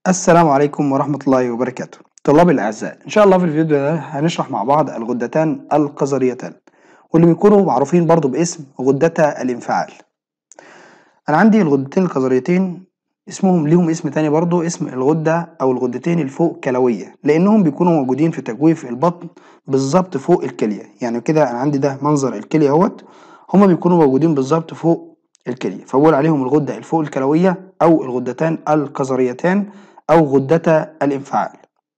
السلام عليكم ورحمة الله وبركاته طلاب الأعزاء إن شاء الله في الفيديو ده هنشرح مع بعض الغدتان القذريتان واللي بيكونوا معروفين برضو باسم غدتا الانفعال أنا عندي الغدتين القذريتين اسمهم ليهم اسم تاني برضو اسم الغدة أو الغدتين الفوق كلوية لأنهم بيكونوا موجودين في تجويف البطن بالظبط فوق الكلية يعني كده أنا عندي ده منظر الكلية اهوت هما بيكونوا موجودين بالظبط فوق الكلية فبقول عليهم الغدة الفوق الكلوية أو الغدتان القذريتان أو غدتا الانفعال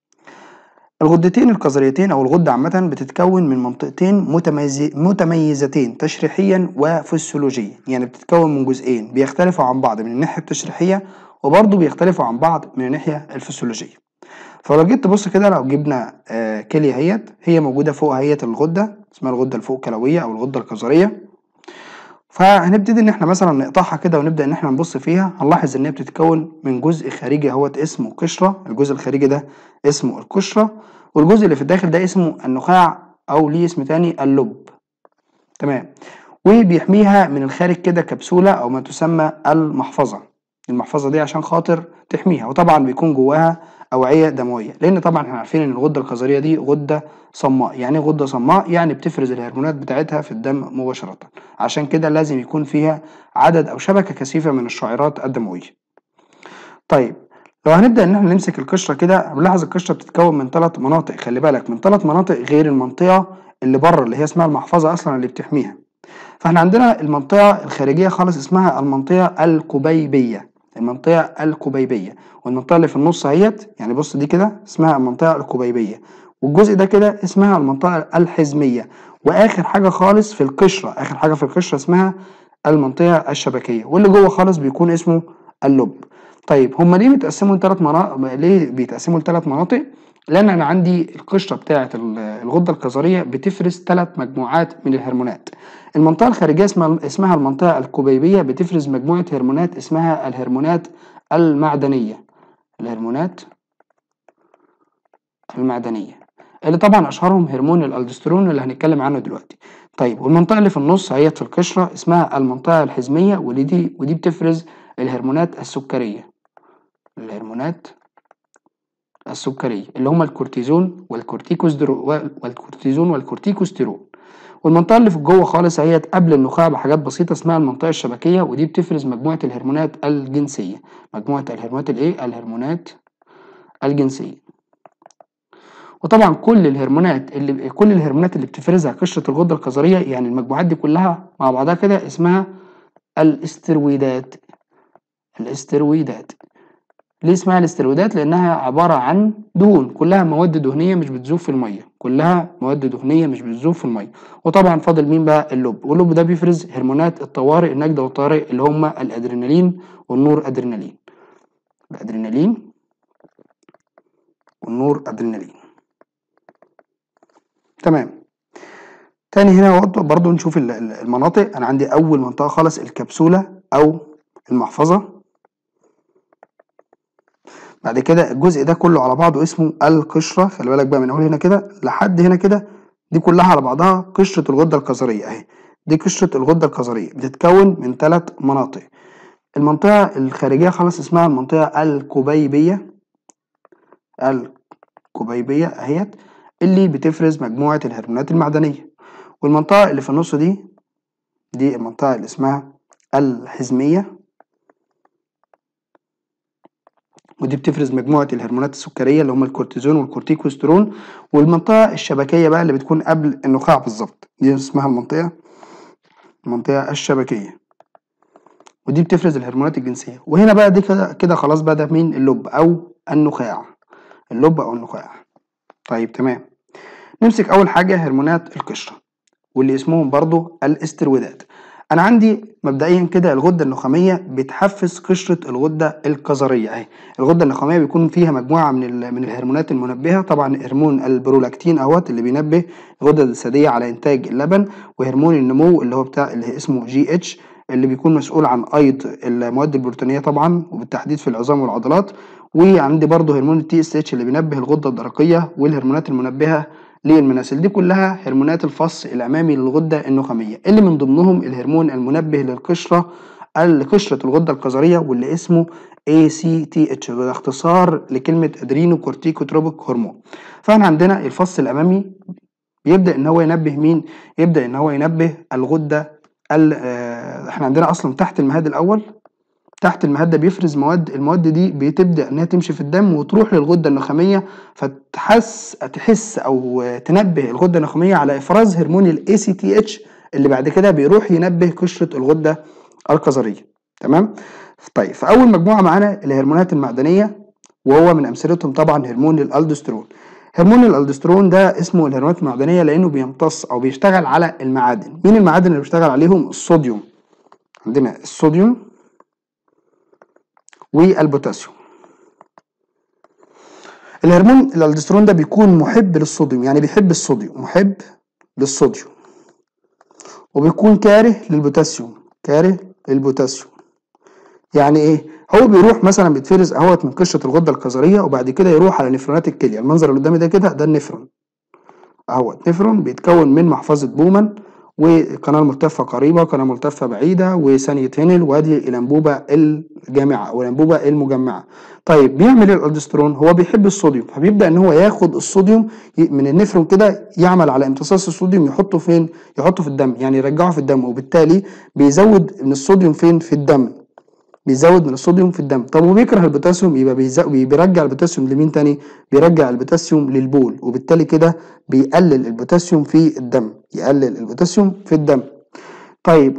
الغدتين القذريتين أو الغدة عامة بتتكون من منطقتين متميز... متميزتين تشريحيا وفسيولوجيا يعني بتتكون من جزئين بيختلفوا عن بعض من الناحية التشريحية وبرضه بيختلفوا عن بعض من الناحية الفسيولوجية فلو جيت تبص كده لو جبنا آه كلية اهيت هي موجودة فوق هيئة الغدة اسمها الغدة الفوق كلوية أو الغدة القذرية فهنبتدي ان احنا مثلا نقطعها كده ونبدا ان احنا نبص فيها هنلاحظ ان هي بتتكون من جزء خارجي اهوت اسمه قشره الجزء الخارجي ده اسمه القشره والجزء اللي في الداخل ده اسمه النخاع او ليه اسم تاني اللب تمام وبيحميها من الخارج كده كبسوله او ما تسمى المحفظه المحفظه دي عشان خاطر تحميها وطبعا بيكون جواها اوعيه دمويه لان طبعا احنا عارفين ان الغده القذريه دي غده صماء يعني ايه غده صماء يعني بتفرز الهرمونات بتاعتها في الدم مباشره عشان كده لازم يكون فيها عدد او شبكه كثيفه من الشعيرات الدمويه طيب لو هنبدا ان احنا نمسك القشره كده بنلاحظ القشره بتتكون من ثلاث مناطق خلي بالك من ثلاث مناطق غير المنطقه اللي بره اللي هي اسمها المحفظه اصلا اللي بتحميها فاحنا عندنا المنطقه الخارجيه خالص اسمها المنطقه الكبيبيه المنطقة الكبيبية والمنطقة اللي في النص اهيت يعني بص دي كده اسمها المنطقة الكبيبية والجزء ده كده اسمها المنطقة الحزمية وآخر حاجة خالص في القشرة آخر حاجة في القشرة اسمها المنطقة الشبكية واللي جوه خالص بيكون اسمه اللب طيب هما ليه بيتقسموا لثلاث مناطق ليه بيتقسموا لثلاث مناطق لان انا عندي القشره بتاعه الغده القذريه بتفرز ثلاث مجموعات من الهرمونات المنطقه الخارجيه اسمها اسمها المنطقه الكبيبيه بتفرز مجموعه هرمونات اسمها الهرمونات المعدنيه الهرمونات المعدنيه اللي طبعا اشهرهم هرمون الالدوستيرون اللي هنتكلم عنه دلوقتي طيب والمنطقه اللي في النص هي في القشره اسمها المنطقه الحزميه ودي دي ودي بتفرز الهرمونات السكريه الهرمونات السكرية اللي هما الكورتيزون والكورتيزون والكورتيكوستيرون والمنطقة اللي في جوه خالص هي قبل النخاع بحاجات بسيطة اسمها المنطقة الشبكية ودي بتفرز مجموعة الهرمونات الجنسية مجموعة الهرمونات الايه الهرمونات الجنسية وطبعا كل الهرمونات اللي كل الهرمونات اللي بتفرزها قشرة الغدة القذرية يعني المجموعات دي كلها مع بعضها كده اسمها الاسترويدات الاسترويدات ليه اسمها الاسترويدات لانها عباره عن دهون كلها مواد دهنيه مش بتذوب في الميه كلها مواد دهنيه مش بتذوب في الميه وطبعا فاضل مين بقى اللب واللب ده بيفرز هرمونات الطوارئ النجده والطوارئ اللي هم الادرينالين والنور ادرينالين الادرينالين والنور ادرينالين تمام تاني هنا برضو نشوف المناطق انا عندي اول منطقه خالص الكبسوله او المحفظه بعد كده الجزء ده كله على بعضه اسمه القشرة خلي بالك بقى من أول هنا كده لحد هنا كده دي كلها على بعضها قشرة الغدة القذرية أهي دي قشرة الغدة القذرية بتتكون من ثلاث مناطق المنطقة الخارجية خلاص اسمها المنطقة الكبيبية الكبيبية أهيت اللي بتفرز مجموعة الهرمونات المعدنية والمنطقة اللي في النص دي دي المنطقة اللي اسمها الحزمية ودي بتفرز مجموعة الهرمونات السكرية اللي هم الكورتيزون والكورتيكوستيرون والمنطقة الشبكية بقى اللي بتكون قبل النخاع بالظبط دي اسمها المنطقة المنطقة الشبكية ودي بتفرز الهرمونات الجنسية وهنا بقى دي كده كده خلاص بقى ده مين اللب أو النخاع اللب أو النخاع طيب تمام نمسك أول حاجة هرمونات القشرة واللي اسمهم برضو الاسترويدات انا عندي مبدئيا كده الغده النخاميه بتحفز قشره الغده القذريه اهي الغده النخاميه بيكون فيها مجموعه من من الهرمونات المنبهه طبعا هرمون البرولاكتين اهوت اللي بينبه الغده الجسديه على انتاج اللبن وهرمون النمو اللي هو بتاع اللي اسمه جي اتش اللي بيكون مسؤول عن ايض المواد البروتينيه طبعا وبالتحديد في العظام والعضلات وعندي برضه هرمون التي اس اتش اللي بينبه الغده الدرقيه والهرمونات المنبهه للمناسل دي كلها هرمونات الفص الامامي للغده النخاميه اللي من ضمنهم الهرمون المنبه للقشره قشرة الغدة الكظرية واللي اسمه ACTH وده اختصار لكلمة ادرينو كورتيكوتروبيك هرمون فاحنا عندنا الفص الامامي بيبدأ ان هو ينبه مين يبدأ ان هو ينبه الغدة احنا عندنا اصلا تحت المهاد الاول تحت المهاد ده بيفرز مواد المواد دي بتبدا انها تمشي في الدم وتروح للغده النخاميه فتحس تحس او تنبه الغده النخاميه على افراز هرمون الاي سي تي اتش اللي بعد كده بيروح ينبه قشره الغده الكظريه تمام طيب فاول مجموعه معانا الهرمونات المعدنيه وهو من امثلتهم طبعا هرمون الالدوسترون هرمون الالدوسترون ده اسمه الهرمونات المعدنيه لانه بيمتص او بيشتغل على المعادن مين المعادن اللي بيشتغل عليهم الصوديوم عندنا الصوديوم والبوتاسيوم الهرمون الالدوسترون ده بيكون محب للصوديوم يعني بيحب الصوديوم محب للصوديوم وبيكون كاره للبوتاسيوم كاره للبوتاسيوم يعني ايه هو بيروح مثلا بيتفرز اهوت من قشره الغده الكظريه وبعد كده يروح على نفرونات الكليه المنظر اللي قدامي ده كده ده النفرون اهوت نفرون بيتكون من محفظه بومان وقناة ملتفة قريبة قناة ملتفة بعيدة وثانية هنل وادي الأنبوبة الجامعة أو الأنبوبة المجمعة طيب بيعمل ايه الالدوسترون هو بيحب الصوديوم فبيبدأ إن هو ياخد الصوديوم من النفرون كده يعمل على امتصاص الصوديوم يحطه فين يحطه في الدم يعني يرجعه في الدم وبالتالي بيزود من الصوديوم فين في الدم بيزود من الصوديوم في الدم طب وبيكره البوتاسيوم يبقى بيرجع البوتاسيوم لمين تاني بيرجع البوتاسيوم للبول وبالتالي كده بيقلل البوتاسيوم في الدم يقلل البوتاسيوم في الدم طيب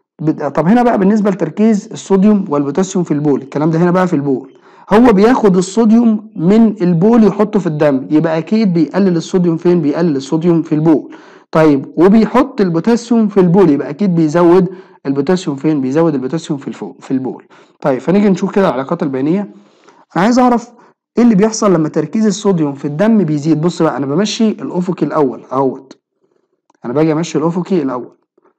طب هنا بقى بالنسبه لتركيز الصوديوم والبوتاسيوم في البول الكلام ده هنا بقى في البول هو بياخد الصوديوم من البول يحطه في الدم يبقى اكيد بيقلل الصوديوم فين بيقلل الصوديوم في البول طيب وبيحط البوتاسيوم في البول يبقى اكيد بيزود البوتاسيوم فين بيزود البوتاسيوم في الفوق في البول طيب فنيجي نشوف كده العلاقات البينيه انا عايز اعرف ايه اللي بيحصل لما تركيز الصوديوم في الدم بيزيد بص بقى انا بمشي الافقي الاول اهوت انا باجي امشي الافقي الاول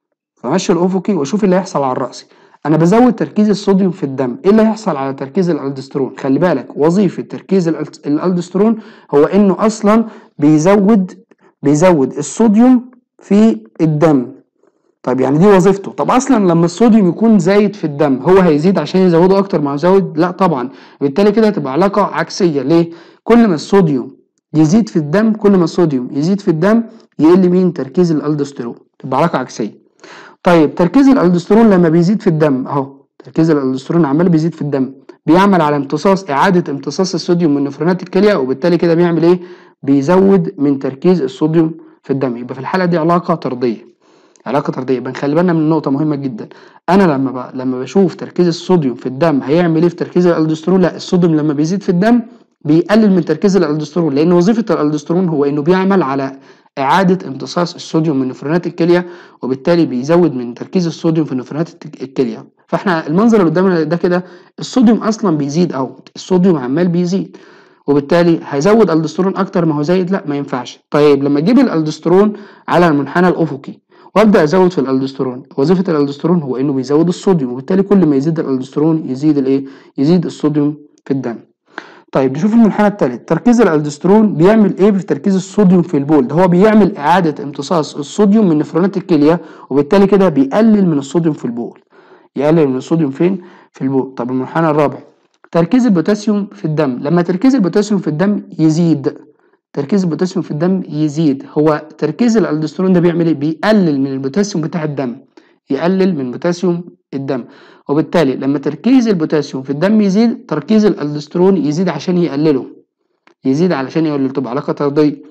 فمشي الافقي واشوف اللي هيحصل على الراسي انا بزود تركيز الصوديوم في الدم ايه اللي هيحصل على تركيز الالدوسترون خلي بالك وظيفه تركيز الالدوسترون هو انه اصلا بيزود بيزود الصوديوم في الدم طيب يعني دي وظيفته طب اصلا لما الصوديوم يكون زايد في الدم هو هيزيد عشان يزوده اكتر ما يزود لا طبعا بالتالي كده هتبقى علاقه عكسيه ليه كل ما الصوديوم يزيد في الدم كل ما الصوديوم يزيد في الدم يقل مين تركيز الالدوسترون تبقى علاقه عكسيه طيب تركيز الالدوسترون لما بيزيد في الدم اهو تركيز الالدوسترون عمال بيزيد في الدم بيعمل على امتصاص اعاده امتصاص الصوديوم من نفرونات الكليه وبالتالي كده بيعمل ايه بيزود من تركيز الصوديوم في الدم يبقى في الحاله دي علاقه طرديه علاقه طرديه يبقى نخلي بالنا من نقطه مهمه جدا انا لما ب... لما بشوف تركيز الصوديوم في الدم هيعمل ايه في تركيز الالدوسترون لا الصوديوم لما بيزيد في الدم بيقلل من تركيز الالدوسترون لان وظيفه الالدوسترون هو انه بيعمل على اعاده امتصاص الصوديوم من نفرونات الكليه وبالتالي بيزود من تركيز الصوديوم في نفرونات الكليه فاحنا المنظر اللي قدامنا ده كده الصوديوم اصلا بيزيد اهو الصوديوم عمال بيزيد وبالتالي هيزود الدسترون اكتر ما هو زايد لا ما ينفعش طيب لما اجيب الالدسترون على المنحنى الافقي وابدا ازود في الالدسترون وظيفه الالدسترون هو انه بيزود الصوديوم وبالتالي كل ما يزيد الالدسترون يزيد الايه يزيد الصوديوم في الدم طيب نشوف المنحنى الثالث تركيز الالدسترون بيعمل ايه في تركيز الصوديوم في البول ده هو بيعمل اعاده امتصاص الصوديوم من نفرونات الكليه وبالتالي كده بيقلل من الصوديوم في البول يقلل من الصوديوم فين في البول طب المنحنى الرابع تركيز البوتاسيوم في الدم لما تركيز البوتاسيوم في الدم يزيد تركيز البوتاسيوم في الدم يزيد هو تركيز الالدسترون ده بيعمل ايه بيقلل من البوتاسيوم بتاع الدم يقلل من بوتاسيوم الدم وبالتالي لما تركيز البوتاسيوم في الدم يزيد تركيز الالدسترون يزيد عشان يقلله يزيد علشان يقلله تبقى علاقه طرديه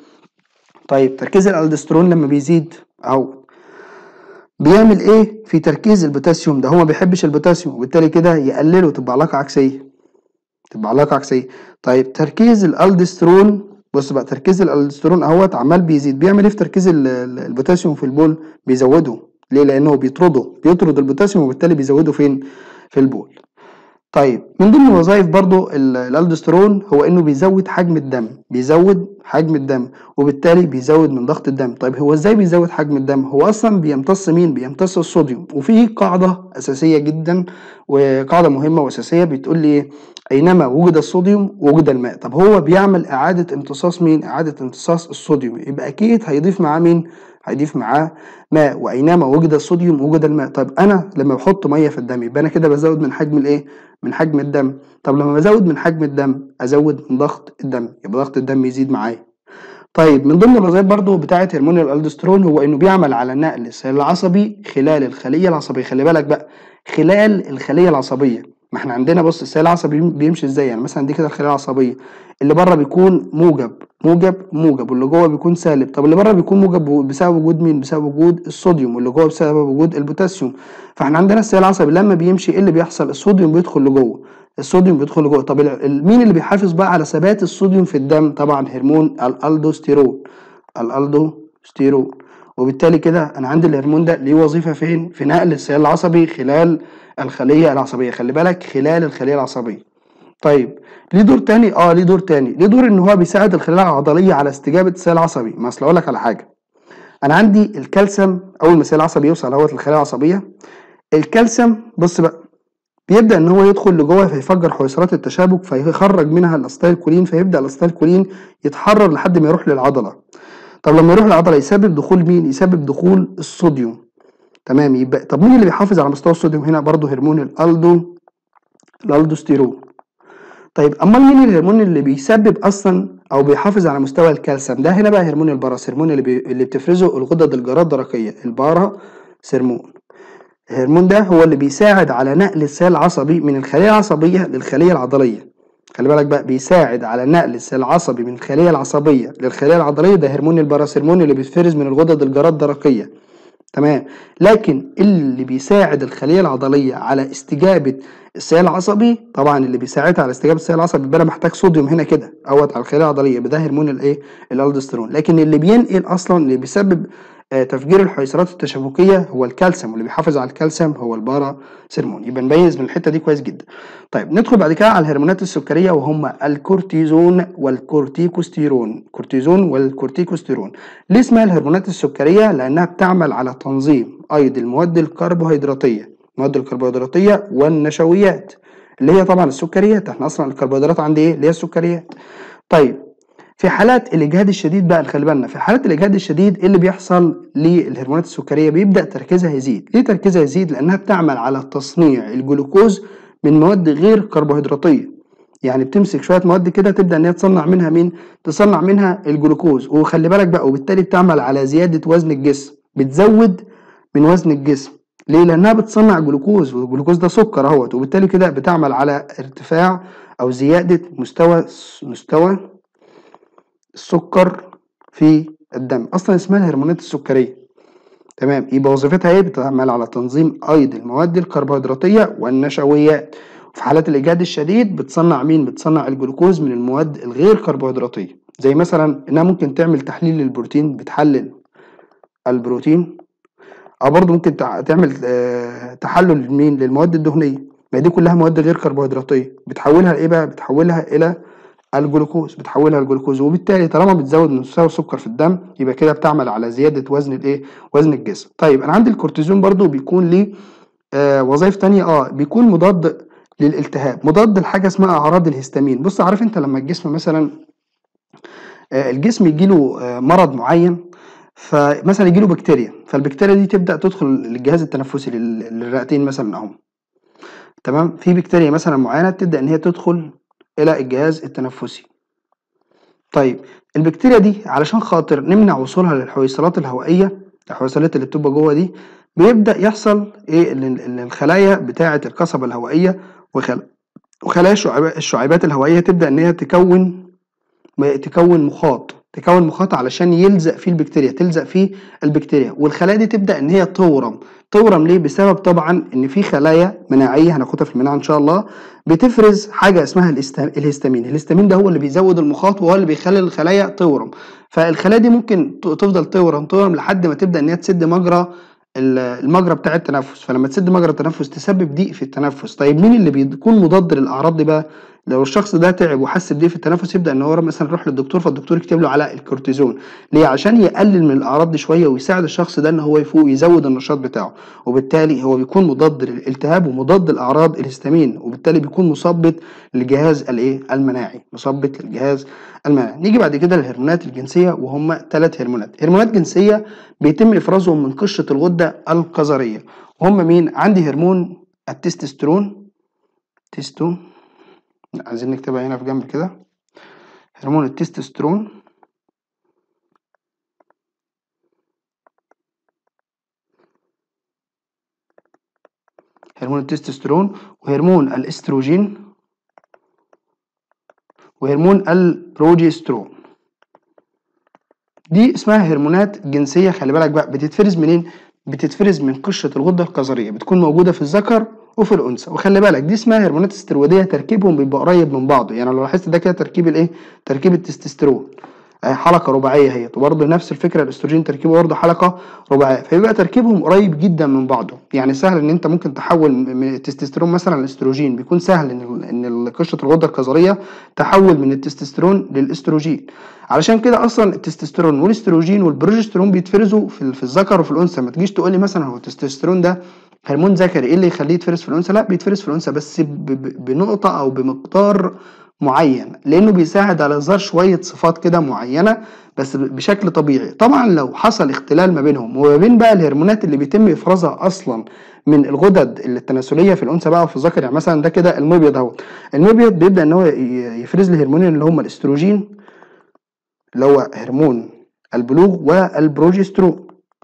طيب تركيز الالدسترون لما بيزيد اهو بيعمل ايه في تركيز البوتاسيوم ده هو ما بيحبش البوتاسيوم وبالتالي كده يقلله تبقى علاقه عكسيه تبقى علاقه عكسيه طيب تركيز الالدسترون بص بقى تركيز الالدسترون اهوت عمال بيزيد بيعمل ايه في تركيز البوتاسيوم في البول بيزوده ليه لانه بيطرده بيطرد البوتاسيوم وبالتالي بيزوده فين في البول طيب من ضمن وظائف برضو الالدسترون هو انه بيزود حجم الدم بيزود حجم الدم وبالتالي بيزود من ضغط الدم طيب هو ازاي بيزود حجم الدم هو اصلا بيمتص مين بيمتص الصوديوم وفي قاعده اساسيه جدا وقاعده مهمه واساسيه بتقول لي ايه اينما وجد الصوديوم وجد الماء طب هو بيعمل اعاده امتصاص مين اعاده امتصاص الصوديوم يبقى اكيد هيضيف معاه مين هيضيف معاه ماء واينما وجد الصوديوم وجد الماء طيب انا لما بحط ميه في الدم يبقى انا كده بزود من حجم الايه من حجم الدم طب لما بزود من حجم الدم ازود من ضغط الدم يبقى ضغط الدم يزيد معايا طيب من ضمن الوظائف برضو بتاعه هرمون الالدوسترون هو انه بيعمل على نقل السيل العصبي خلال الخليه العصبيه خلي بالك بقى خلال الخليه العصبيه ما احنا عندنا بص السيل العصبي بيمشي ازاي يعني مثلا دي كده الخليه العصبيه اللي بره بيكون موجب موجب موجب واللي جوه بيكون سالب طب اللي بره بيكون موجب بسبب وجود مين بسبب وجود الصوديوم واللي جوه بسبب وجود البوتاسيوم فاحنا عندنا السيل العصبي لما بيمشي ايه اللي بيحصل الصوديوم بيدخل لجوه الصوديوم بيدخل لجوه طب مين اللي بيحافظ بقى على ثبات الصوديوم في الدم طبعا هرمون الالدوستيرون الالدوستيرون وبالتالي كده انا عندي الهرمون ده ليه وظيفه فين في نقل السيل العصبي خلال الخليه العصبيه خلي بالك خلال الخليه العصبيه طيب ليه دور تاني اه ليه دور تاني ليه دور ان هو بيساعد الخلايا العضليه على استجابه السيل العصبي ما اصل اقول لك على حاجه انا عندي الكالسيوم اول ما السيل العصبي يوصل اهوت للخلايا العصبيه الكالسيوم بص بقى بيبدا ان هو يدخل لجوه فيفجر حويصلات التشابك فيخرج منها الاستايلكولين فيبدا الاستايلكولين يتحرر لحد ما يروح للعضله طب لما يروح للعضله يسبب دخول مين يسبب دخول الصوديوم تمام يبقى طب مين اللي بيحافظ على مستوى الصوديوم هنا برضه هرمون الالدو الالدوستيرون طيب امال مين الهرمون اللي بيسبب اصلا او بيحافظ على مستوى الكالسيوم ده هنا بقى هرمون الباراس هرمون اللي, بي... اللي بتفرزه الغدد الجراد الدرقيه البارا سيرمون الهرمون ده هو اللي بيساعد على نقل السيل العصبي من الخليه العصبيه للخليه العضليه خلي بالك بقى بيساعد على نقل السيل العصبي من الخليه العصبيه للخليه العضليه ده هرمون الباراسيرمون اللي بيتفرز من الغدد الجراد الدرقيه تمام لكن اللي بيساعد الخليه العضليه على استجابه السيل العصبي طبعا اللي بيساعدها على استجابه السيل العصبي يبقى انا محتاج صوديوم هنا كده اهوت على الخليه العضليه يبقى ده هرمون الايه الالدوستيرون لكن اللي بينقل اصلا اللي بيسبب آه تفجير الحويصلات التشابكيه هو الكالسيوم واللي بيحافظ على الكالسيوم هو البارا سيرمون يبقى نميز من الحته دي كويس جدا طيب ندخل بعد كده على الهرمونات السكريه وهم الكورتيزون والكورتيكوستيرون كورتيزون والكورتيكوستيرون ليه اسمها الهرمونات السكريه لانها بتعمل على تنظيم ايض المواد الكربوهيدراتيه المواد الكربوهيدراتيه والنشويات اللي هي طبعا السكريات احنا اصلا الكربوهيدرات عندي ايه اللي هي السكريات طيب في حالات الاجهاد الشديد بقى خلي بالنا في حالات الاجهاد الشديد ايه اللي بيحصل للهرمونات السكريه بيبدا تركيزها يزيد ليه تركيزها يزيد لانها بتعمل على تصنيع الجلوكوز من مواد غير كربوهيدراتيه يعني بتمسك شويه مواد كده تبدا ان هي تصنع منها مين تصنع منها الجلوكوز وخلي بالك بقى وبالتالي بتعمل على زياده وزن الجسم بتزود من وزن الجسم ليه لانها بتصنع جلوكوز والجلوكوز ده سكر اهوت وبالتالي كده بتعمل على ارتفاع او زياده مستوى مستوى السكر في الدم اصلا اسمها الهرمونات السكريه تمام يبقى وظيفتها ايه بتعمل على تنظيم ايض المواد الكربوهيدراتيه والنشويات في حالات الاجهاد الشديد بتصنع مين بتصنع الجلوكوز من المواد الغير كربوهيدراتيه زي مثلا انها ممكن تعمل تحليل للبروتين بتحلل البروتين او برضه ممكن تعمل تحلل لمين للمواد الدهنيه ما دي كلها مواد غير كربوهيدراتيه بتحولها لايه بقى بتحولها الى الجلوكوز بتحولها لجلوكوز وبالتالي طالما بتزود من مستوى السكر في الدم يبقى كده بتعمل على زياده وزن الايه وزن الجسم طيب انا عندي الكورتيزون برضو بيكون ليه آه وظائف تانية اه بيكون مضاد للالتهاب مضاد لحاجه اسمها اعراض الهستامين بص عارف انت لما الجسم مثلا آه الجسم يجيله آه مرض معين فمثلا يجيله بكتيريا فالبكتيريا دي تبدا تدخل للجهاز التنفسي للرئتين مثلا اهو تمام في بكتيريا مثلا معينه تبدا ان هي تدخل الى الجهاز التنفسي طيب البكتيريا دي علشان خاطر نمنع وصولها للحويصلات الهوائيه الحويصلات اللي بتبقى جوه دي بيبدا يحصل ايه ان الخلايا بتاعه القصبه الهوائيه وخل... وخلايا الشعيبات الهوائيه تبدا ان هي تكون تكون مخاط تكون مخاط علشان يلزق فيه البكتيريا تلزق فيه البكتيريا والخلايا دي تبدا ان هي تورم تورم ليه بسبب طبعا ان في خلايا مناعيه هناخدها في المناعه ان شاء الله بتفرز حاجه اسمها الهستامين الهستامين ده هو اللي بيزود المخاط وهو اللي بيخلي الخلايا تورم فالخلايا دي ممكن تفضل تورم تورم لحد ما تبدا ان هي تسد مجرى المجرى بتاع التنفس فلما تسد مجرى التنفس تسبب ضيق في التنفس طيب مين اللي بيكون مضاد للاعراض دي بقى لو الشخص ده تعب وحس بضيق في التنفس يبدا ان هو مثلا يروح للدكتور فالدكتور يكتب له على الكورتيزون ليه عشان يقلل من الاعراض دي شويه ويساعد الشخص ده ان هو يفوق يزود النشاط بتاعه وبالتالي هو بيكون مضاد للالتهاب ومضاد لاعراض الهستامين وبالتالي بيكون مثبط للجهاز الايه المناعي مثبط للجهاز المناعي نيجي بعد كده للهرمونات الجنسيه وهم ثلاث هرمونات هرمونات جنسيه بيتم افرازهم من قشره الغده القذريه وهم مين عندي هرمون التستوستيرون تستو عايزين نكتبها هنا في جنب كده هرمون التستوستيرون هرمون التستوستيرون وهرمون الاستروجين وهرمون البروجسترون دي اسمها هرمونات جنسية خلي بالك بقى بتتفرز منين؟ بتتفرز من قشرة الغدة القذرية بتكون موجودة في الذكر وفي الانثى وخلي بالك دي اسمها هرمونات استرويديه تركيبهم بيبقى قريب من بعضه يعني لو لاحظت ده كده تركيب الايه تركيب التستوستيرون حلقه رباعيه هي وبرضه نفس الفكره الاستروجين تركيبه برضه حلقه رباعيه فيبقى تركيبهم قريب جدا من بعضه يعني سهل ان انت ممكن تحول من التستوستيرون مثلا للاستروجين بيكون سهل ان ان قشره الغده القذريه تحول من التستوستيرون للاستروجين علشان كده اصلا التستوستيرون والاستروجين والبروجسترون بيتفرزوا في, في الذكر وفي الانثى ما تجيش تقول لي مثلا هو التستوستيرون ده هرمون ذكري ايه اللي يخليه يتفرز في الانثى لا بيتفرز في الانثى بس بنقطه او بمقدار معين لانه بيساعد على اظهار شويه صفات كده معينه بس بشكل طبيعي طبعا لو حصل اختلال ما بينهم وما بين بقى الهرمونات اللي بيتم افرازها اصلا من الغدد التناسليه في الانثى بقى وفي الذكر يعني مثلا ده كده المبيض اهو المبيض بيبدا ان هو يفرز الهرمونين اللي هم الاستروجين اللي هو هرمون البلوغ والبروجسترون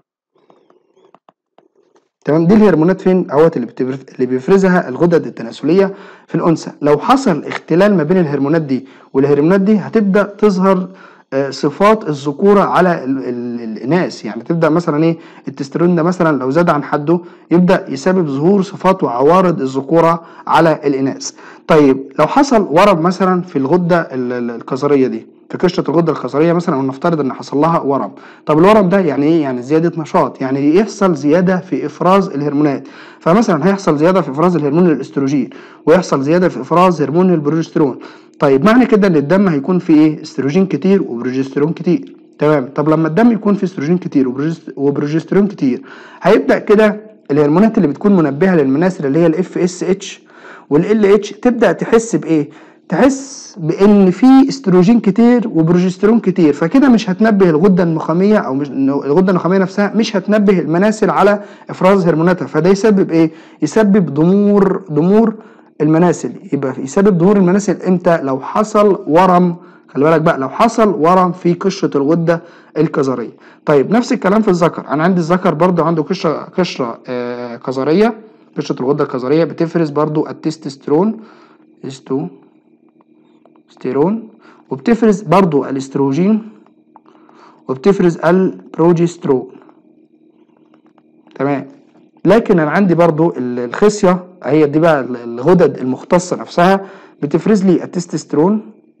تمام دي الهرمونات فين اهوت اللي اللي بيفرزها الغدد التناسليه في الانثى لو حصل اختلال ما بين الهرمونات دي والهرمونات دي هتبدا تظهر صفات الذكوره على الاناث يعني تبدا مثلا ايه التستيرون ده مثلا لو زاد عن حده يبدا يسبب ظهور صفات وعوارض الذكوره على الاناث طيب لو حصل ورم مثلا في الغده القذريه دي في قشره الغده القذريه مثلا ونفترض ان حصل لها ورم طب الورم ده يعني ايه يعني زياده نشاط يعني يحصل زياده في افراز الهرمونات فمثلا هيحصل زياده في افراز الهرمون الاستروجين ويحصل زياده في افراز هرمون البروجسترون طيب معنى كده ان الدم هيكون فيه ايه استروجين كتير وبروجسترون كتير تمام طب لما الدم يكون فيه استروجين كتير وبروجسترون كتير هيبدا كده الهرمونات اللي بتكون منبهه للمناسل اللي هي الاف اس اتش والال اتش تبدا تحس بايه تحس بان في استروجين كتير وبروجسترون كتير فكده مش هتنبه الغده النخاميه او مش الغده النخاميه نفسها مش هتنبه المناسل على افراز هرموناتها فده يسبب ايه يسبب ضمور ضمور المناسل يبقى يسبب ضمور المناسل امتى لو حصل ورم خلي بالك بقى لو حصل ورم في قشره الغده الكظريه طيب نفس الكلام في الذكر انا عندي الذكر برضو عنده قشره قشره آه كظريه قشره الغده الكظريه بتفرز برضو التستوستيرون استو ستيرون وبتفرز برضو الاستروجين وبتفرز البروجسترون تمام لكن انا عندي برضو الخصيه هي دي بقى الغدد المختصه نفسها بتفرز لي التستوستيرون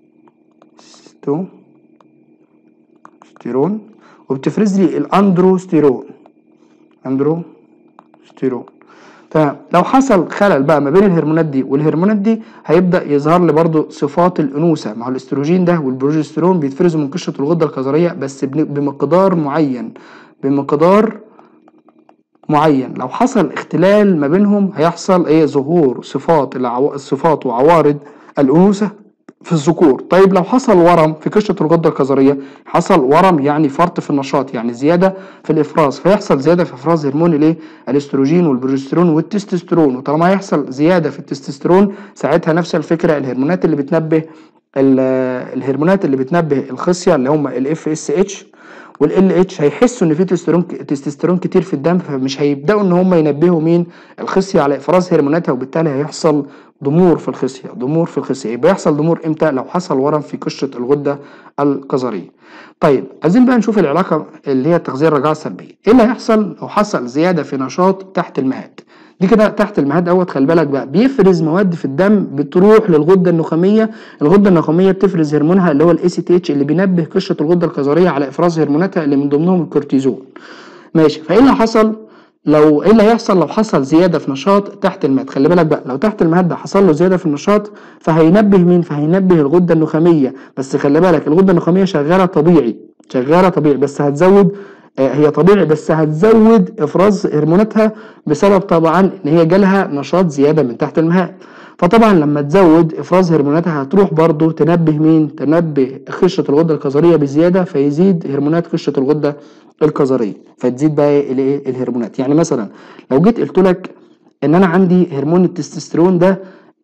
ستيرون وبتفرز لي الاندروستيرون اندروستيرون تمام لو حصل خلل بقى ما بين الهرمونات دي والهرمونات دي هيبدا يظهر لي برضو صفات الانوثه مع الاستروجين ده والبروجسترون بيتفرزوا من قشره الغده القذريه بس بمقدار معين بمقدار معين لو حصل اختلال ما بينهم هيحصل ايه ظهور صفات العو... الصفات وعوارض الانوثه في الذكور طيب لو حصل ورم في قشره الغده الكظريه حصل ورم يعني فرط في النشاط يعني زياده في الافراز فيحصل زياده في افراز هرمون الايه الاستروجين والبروجسترون والتستوستيرون وطالما يحصل زياده في التستوستيرون ساعتها نفس الفكره الهرمونات اللي بتنبه الهرمونات اللي بتنبه الخصيه اللي هم الاف اس اتش والال اتش هيحسوا ان في تستوستيرون تستوستيرون كتير في الدم فمش هيبداوا ان هم ينبهوا مين الخصيه على افراز هرموناتها وبالتالي هيحصل ضمور في الخصيه ضمور في الخصيه يبقى يحصل ضمور امتى لو حصل ورم في قشره الغده القذريه طيب عايزين بقى نشوف العلاقه اللي هي التغذيه الرجعه السلبيه ايه اللي هيحصل لو حصل زياده في نشاط تحت المهاد دي كده تحت المهاد دوت خلي بالك بقى بيفرز مواد في الدم بتروح للغده النخاميه الغده النخاميه بتفرز هرمونها اللي هو الاي سي تي اتش اللي بينبه قشره الغده القذريه على افراز هرموناتها اللي من ضمنهم الكورتيزون ماشي فايه اللي حصل لو ايه اللي هيحصل لو حصل زياده في نشاط تحت المهد خلي بالك بقى لو تحت المهد ده حصل له زياده في النشاط فهينبه مين فهينبه الغده النخاميه بس خلي بالك الغده النخاميه شغاله طبيعي شغاله طبيعي بس هتزود آه، هي طبيعي بس هتزود افراز هرموناتها بسبب طبعا ان هي جالها نشاط زياده من تحت المهاد فطبعا لما تزود افراز هرموناتها هتروح برضو تنبه مين تنبه قشره الغده الكظريه بزياده فيزيد هرمونات قشره الغده الكظريه فتزيد بقى إيه الايه الهرمونات يعني مثلا لو جيت قلت لك ان انا عندي هرمون التستوستيرون ده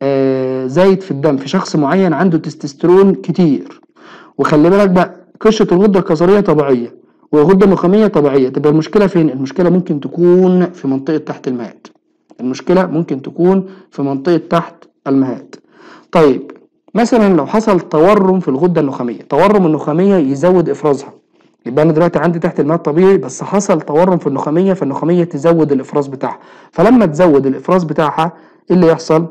آه زايد في الدم في شخص معين عنده تستوستيرون كتير وخلي بالك بقى قشره الغده الكظريه طبيعيه والغده النخاميه طبيعيه تبقى المشكله فين المشكله ممكن تكون في منطقه تحت المهاد المشكله ممكن تكون في منطقه تحت المهاد طيب مثلا لو حصل تورم في الغده النخاميه تورم النخاميه يزود افرازها يبقى انا دلوقتي عندي تحت المهاد طبيعي بس حصل تورم في النخاميه فالنخاميه تزود الافراز بتاعها فلما تزود الافراز بتاعها ايه اللي يحصل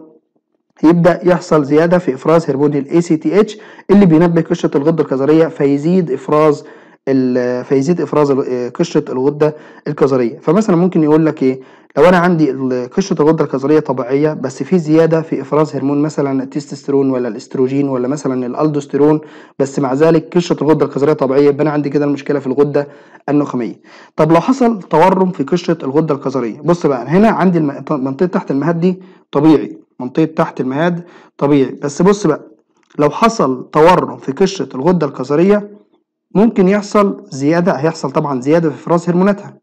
يبدا يحصل زياده في افراز هرمون الاي سي تي اتش اللي بينبه قشره الغده الكظريه فيزيد افراز ال- فيزيد افراز ال- قشره الغده الكظريه فمثلا ممكن يقول لك ايه لو انا عندي ال- قشره الغده الكظريه طبيعيه بس في زياده في افراز هرمون مثلا التستوستيرون ولا الاستروجين ولا مثلا الالدوستيرون بس مع ذلك قشره الغده الكظريه طبيعيه يبقى انا عندي كده المشكله في الغده النخاميه طب لو حصل تورم في قشره الغده الكظريه بص بقى هنا عندي الم- منطقه تحت المهاد دي طبيعي منطقه تحت المهاد طبيعي بس بص بقى لو حصل تورم في قشره الغده الكظريه ممكن يحصل زيادة هيحصل طبعا زيادة في إفراز هرموناتها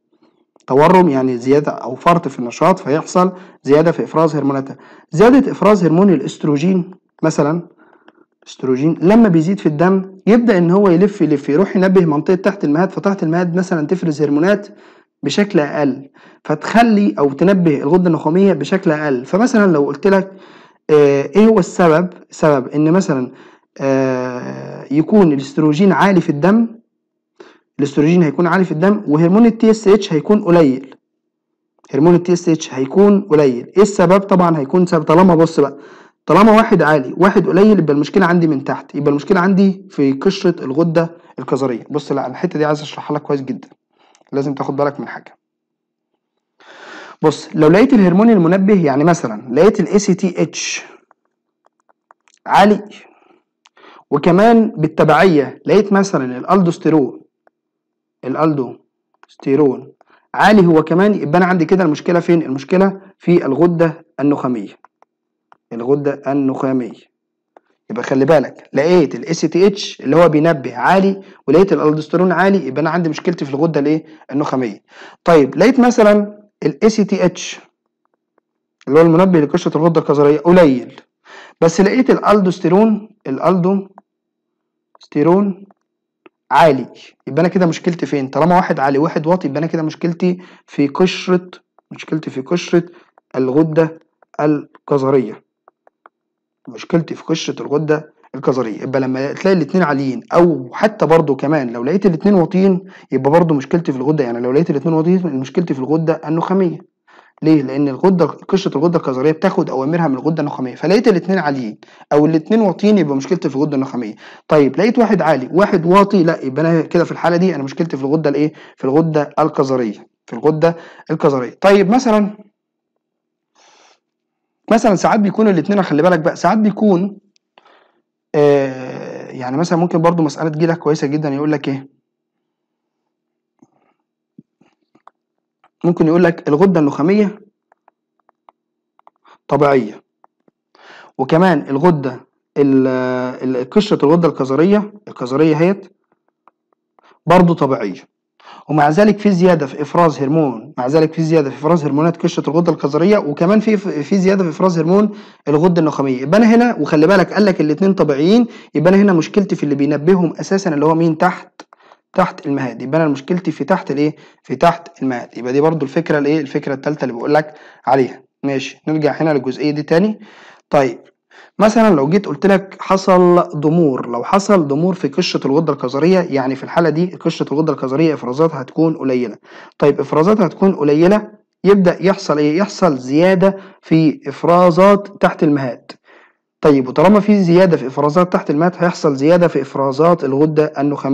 تورم يعني زيادة أو فرط في النشاط فيحصل زيادة في إفراز هرموناتها زيادة إفراز هرمون الأستروجين مثلا استروجين لما بيزيد في الدم يبدأ إن هو يلف يلف يروح ينبه منطقة تحت المهاد فتحت المهاد مثلا تفرز هرمونات بشكل أقل فتخلي أو تنبه الغدة النخامية بشكل أقل فمثلا لو قلت لك آه، إيه هو السبب؟ سبب إن مثلا آه، يكون الاستروجين عالي في الدم الاستروجين هيكون عالي في الدم وهرمون التي اس اتش هيكون قليل هرمون التي اس اتش هيكون قليل ايه السبب طبعا هيكون سبب طالما بص بقى طالما واحد عالي واحد قليل يبقى المشكله عندي من تحت يبقى المشكله عندي في قشره الغده الكظريه بص لا الحته دي عايز اشرحها لك كويس جدا لازم تاخد بالك من حاجه بص لو لقيت الهرمون المنبه يعني مثلا لقيت الاي سي تي اتش عالي وكمان بالتبعيه لقيت مثلا الالدوستيرون الالدوستيرون عالي هو كمان يبقى انا عندي كده المشكله فين المشكله في الغده النخاميه الغده النخاميه يبقى خلي بالك لقيت الاي سي تي اتش اللي هو بينبه عالي ولقيت الالدوستيرون عالي يبقى انا عندي مشكلتي في الغده الايه النخاميه طيب لقيت مثلا الاي سي تي اتش اللي هو المنبه لقشره الغده الكظريه قليل بس لقيت الالدوستيرون الالدوستيرون عالي يبقى انا كده مشكلتي فين طالما واحد عالي واحد واطي يبقى انا كده مشكلتي في قشره مشكلتي في قشره الغده الكظريه مشكلتي في قشره الغده الكظريه يبقى لما تلاقي الاتنين عاليين او حتى برضو كمان لو لقيت الاتنين واطيين يبقى برضو مشكلتي في الغده يعني لو لقيت الاتنين واطيين مشكلتي في الغده النخاميه ليه؟ لأن الغدة قشرة الغدة الكظرية بتاخد أوامرها من الغدة النخامية، فلقيت الاتنين عاليين أو الاتنين واطيين يبقى مشكلتي في الغدة النخامية، طيب لقيت واحد عالي واحد واطي لا يبقى أنا كده في الحالة دي أنا مشكلتي في الغدة الإيه؟ في الغدة الكظرية، في الغدة الكظرية، طيب مثلا مثلا ساعات بيكون الاتنين خلي بالك بقى ساعات بيكون آه يعني مثلا ممكن برضو مسألة تجيلك كويسة جدا يقول لك إيه؟ ممكن يقول لك الغدة النخامية طبيعية وكمان الغدة ال- ال- قشرة الغدة الكظرية الكظرية هيت برضو طبيعية ومع ذلك في زيادة في إفراز هرمون مع ذلك في زيادة في إفراز هرمونات قشرة الغدة الكظرية وكمان في في زيادة في إفراز هرمون الغدة النخامية يبقى أنا هنا وخلي بالك قال لك الاتنين طبيعيين يبقى أنا هنا مشكلتي في اللي بينبههم أساسا اللي هو مين تحت تحت المهاد يبقى انا مشكلتي في تحت الايه في تحت المهاد يبقى دي برضو الفكره الايه الفكره الثالثه اللي بقول لك عليها ماشي نرجع هنا للجزئيه دي تاني طيب مثلا لو جيت قلت لك حصل ضمور لو حصل ضمور في قشره الغده الكظريه يعني في الحاله دي قشره الغده الكظريه افرازاتها هتكون قليله طيب افرازاتها هتكون قليله يبدا يحصل ايه يحصل زياده في افرازات تحت المهاد طيب وطالما في زياده في افرازات تحت المهاد هيحصل زياده في افرازات الغده النخاميه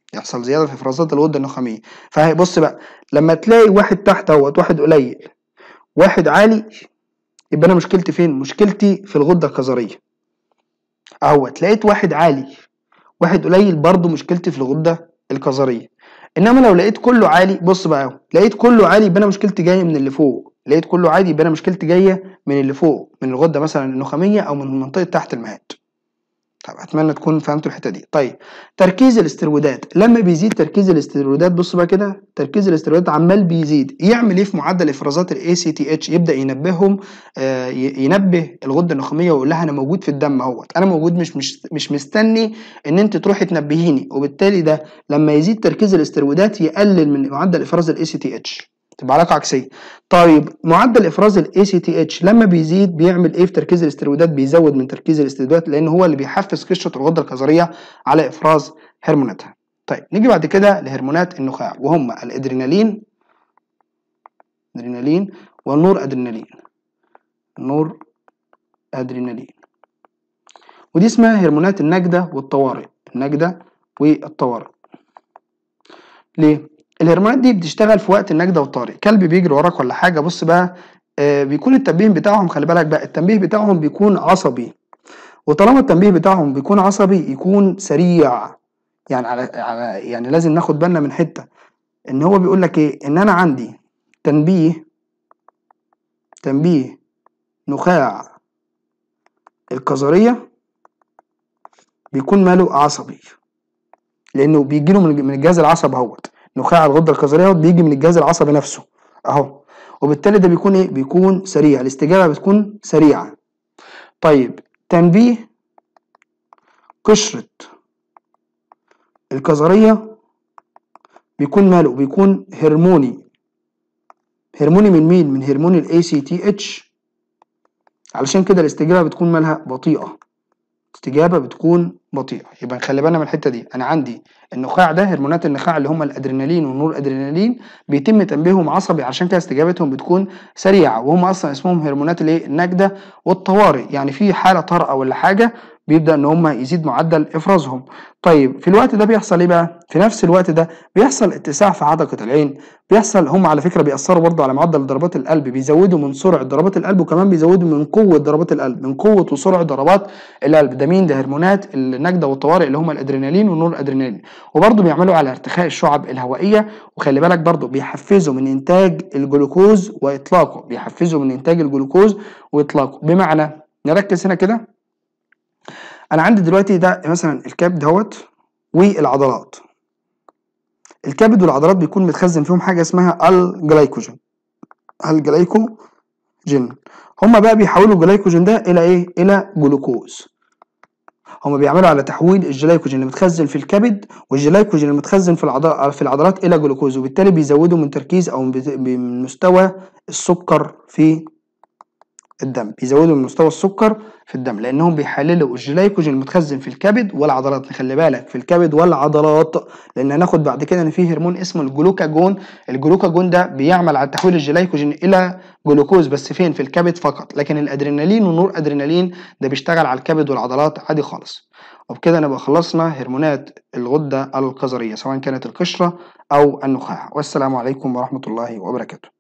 يحصل زياده في افرازات الغده النخاميه فهي بص بقى لما تلاقي واحد تحت اهوت واحد قليل واحد عالي يبقى انا مشكلتي فين مشكلتي في الغده الكظريه اهوت لقيت واحد عالي واحد قليل برضه مشكلتي في الغده الكظريه انما لو لقيت كله عالي بص بقى اهو لقيت كله عالي يبقى انا مشكلتي جايه من اللي فوق لقيت كله عادي يبقى انا مشكلتي جايه من اللي فوق من الغده مثلا النخاميه او من منطقه تحت المهاد طب اتمنى تكون فهمتوا الحته دي طيب تركيز الاسترويدات لما بيزيد تركيز الاسترويدات بص بقى كده تركيز الاسترويدات عمال بيزيد يعمل ايه في معدل افرازات الاي سي تي اتش يبدا ينبههم آه ينبه الغده النخاميه ويقول لها انا موجود في الدم اهوت انا موجود مش مش مش مستني ان انت تروحي تنبهيني وبالتالي ده لما يزيد تركيز الاسترويدات يقلل من معدل افراز الاي سي تي اتش تبقى علاقه عكسيه طيب معدل افراز الاي سي تي اتش لما بيزيد بيعمل ايه في تركيز الاسترويدات بيزود من تركيز الاسترويدات لان هو اللي بيحفز قشره الغده الكظريه على افراز هرموناتها طيب نيجي بعد كده لهرمونات النخاع وهم الادرينالين ادرينالين والنور ادرينالين النور ادرينالين ودي اسمها هرمونات النجده والطوارئ النجده والطوارئ ليه الهرمونات دي بتشتغل في وقت النجده والطارئ كلب بيجري وراك ولا حاجه بص بقى آه بيكون التنبيه بتاعهم خلي بالك بقى التنبيه بتاعهم بيكون عصبي وطالما التنبيه بتاعهم بيكون عصبي يكون سريع يعني على, على يعني لازم ناخد بالنا من حته ان هو بيقول لك ايه ان انا عندي تنبيه تنبيه نخاع الكظريه بيكون ماله عصبي لانه بيجي له من الجهاز العصبي اهوت نخاع الغده الكظريه بيجي من الجهاز العصبي نفسه اهو وبالتالي ده بيكون ايه بيكون سريع الاستجابه بتكون سريعه طيب تنبيه قشره الكظريه بيكون ماله بيكون هرموني هرموني من مين من هرمون الاي سي تي اتش علشان كده الاستجابه بتكون مالها بطيئه استجابه بتكون بطيئه يبقى نخلي بالنا من الحته دي انا عندي النخاع ده هرمونات النخاع اللي هم الادرينالين والنور ادرينالين بيتم تنبيههم عصبي عشان كده استجابتهم بتكون سريعه وهم اصلا اسمهم هرمونات الايه النجده والطوارئ يعني في حاله طارئه ولا حاجه بيبدا ان هم يزيد معدل افرازهم طيب في الوقت ده بيحصل ايه بقى في نفس الوقت ده بيحصل اتساع في حدقه العين بيحصل هم على فكره بيأثروا برضه على معدل ضربات القلب بيزودوا من سرعه ضربات القلب وكمان بيزودوا من قوه ضربات القلب من قوه وسرعه ضربات القلب ده مين ده هرمونات النجده والطوارئ اللي هم الادرينالين والنور الادرينالين وبرضه بيعملوا على ارتخاء الشعب الهوائيه وخلي بالك برضه بيحفزوا من انتاج الجلوكوز واطلاقه بيحفزوا من انتاج الجلوكوز واطلاقه بمعنى نركز هنا كده انا عندي دلوقتي ده مثلا الكبد اهوت والعضلات الكبد والعضلات بيكون متخزن فيهم حاجه اسمها الجلايكوجين الجلايكوجين هما بقى بيحولوا الجلايكوجين ده الى ايه الى جلوكوز هما بيعملوا على تحويل الجلايكوجين اللي متخزن في الكبد والجلايكوجين اللي متخزن في العضلات في العضلات الى جلوكوز وبالتالي بيزودوا من تركيز او من مستوى السكر في الدم بيزودوا من مستوى السكر في الدم لانهم بيحللوا الجلايكوجين المتخزن في الكبد والعضلات خلي بالك في الكبد والعضلات لان هناخد بعد كده ان في هرمون اسمه الجلوكاجون الجلوكاجون ده بيعمل على تحويل الجلايكوجين الى جلوكوز بس فين في الكبد فقط لكن الادرينالين والنور ادرينالين ده بيشتغل على الكبد والعضلات عادي خالص وبكده نبقى خلصنا هرمونات الغده الكظريه سواء كانت القشره او النخاع والسلام عليكم ورحمه الله وبركاته